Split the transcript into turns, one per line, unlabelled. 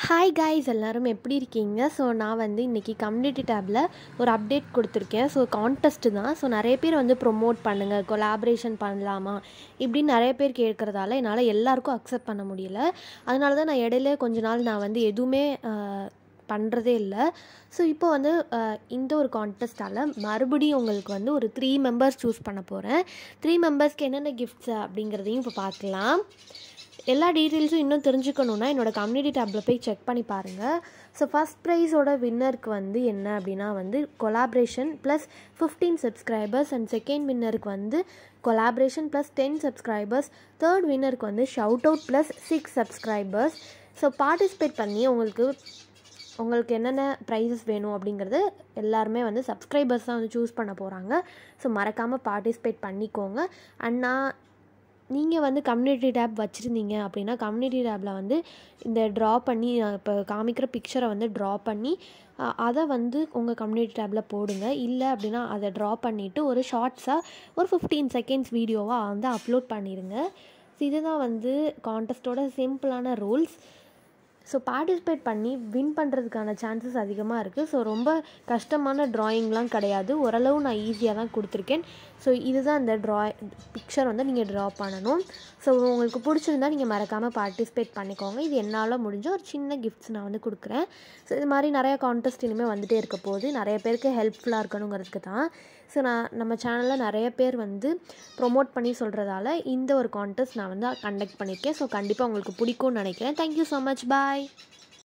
hi guys எல்லாரும் எப்படி இருக்கீங்க ஸோ நான் வந்து இன்றைக்கி கம்யூனிட்டி டேப்பில் ஒரு அப்டேட் கொடுத்துருக்கேன் ஸோ கான்டெஸ்ட்டு தான் ஸோ நிறைய பேர் வந்து ப்ரொமோட் பண்ணுங்கள் கொலாபரேஷன் பண்ணலாமா இப்படின்னு நிறைய பேர் கேட்குறதால என்னால் எல்லாருக்கும் அக்செப்ட் பண்ண முடியல அதனால தான் நான் இடையில கொஞ்ச நாள் நான் வந்து எதுவுமே பண்ணுறதே இல்லை ஸோ இப்போ வந்து அஹ், இந்த ஒரு கான்டெஸ்ட்டால் மறுபடியும் உங்களுக்கு வந்து ஒரு த்ரீ மெம்பர்ஸ் சூஸ் பண்ண போகிறேன் த்ரீ மெம்பர்ஸ்க்கு என்னென்ன கிஃப்ட்ஸ் அப்படிங்கிறதையும் இப்போ பார்க்கலாம் எல்லா டீட்டெயில்ஸும் இன்னும் தெரிஞ்சுக்கணுன்னா என்னோட கம்யூனிட்டி டேப்பில் போய் செக் பண்ணி பாருங்கள் ஸோ ஃபஸ்ட் ப்ரைஸோட வின்னருக்கு வந்து என்ன அப்படின்னா வந்து collaboration plus fifteen subscribers and second வின்னருக்கு வந்து collaboration plus ten subscribers third வின்னருக்கு வந்து shout out plus six subscribers so participate பண்ணி உங்களுக்கு உங்களுக்கு என்னென்ன ப்ரைஸஸ் வேணும் அப்படிங்கிறது எல்லாருமே வந்து சப்ஸ்கிரைபர்ஸ் தான் வந்து சூஸ் பண்ண போகிறாங்க ஸோ மறக்காமல் பார்ட்டிசிபேட் பண்ணிக்கோங்க அண்ட் நான் நீங்கள் வந்து கம்யூனிட்டி டேப் வச்சுருந்தீங்க அப்படின்னா கம்யூனிட்டி டேப்பில் வந்து இந்த ட்ரா பண்ணி நான் இப்போ காமிக்கிற பிக்சரை வந்து ட்ரா பண்ணி அஹ், அதை வந்து உங்கள் கம்யூனிட்டி டேப்பில் போடுங்க இல்லை அப்படின்னா அதை ட்ரா பண்ணிவிட்டு ஒரு ஷார்ட்ஸாக ஒரு ஃபிஃப்டீன் செகண்ட்ஸ் வீடியோவாக வந்து அப்லோட் பண்ணிடுங்க ஸோ இதுதான் வந்து கான்டெஸ்ட்டோட சிம்பிளான ரூல்ஸ் ஸோ பார்ட்டிசிபேட் பண்ணி வின் பண்ணுறதுக்கான சான்சஸ் அதிகமாக இருக்குது ஸோ ரொம்ப கஷ்டமான ட்ராயிங்லாம் கிடையாது ஓரளவு நான் ஈஸியாக தான் கொடுத்துருக்கேன் ஸோ இதுதான் இந்த ட்ரா பிக்சர் வந்து நீங்கள் ட்ரா பண்ணணும் ஸோ உங்களுக்கு பிடிச்சிருந்தா நீங்கள் மறக்காமல் பார்ட்டிசிபேட் பண்ணிக்கோங்க இது என்னால் முடிஞ்ச ஒரு சின்ன கிஃப்ட்ஸ் நான் வந்து கொடுக்குறேன் ஸோ இது மாதிரி நிறைய கான்டெஸ்ட் இனிமேல் வந்துகிட்டே இருக்க போகுது நிறைய பேருக்கு ஹெல்ப்ஃபுல்லாக இருக்கணுங்கிறதுக்கு தான் ஸோ நான் நம்ம சேனலில் நிறைய பேர் வந்து ப்ரொமோட் பண்ணி சொல்கிறதால இந்த ஒரு கான்டெஸ்ட் நான் வந்து கண்டக்ட் பண்ணியிருக்கேன் ஸோ கண்டிப்பாக உங்களுக்கு பிடிக்கும்னு நினைக்கிறேன் தேங்க்யூ ஸோ மச் பாய்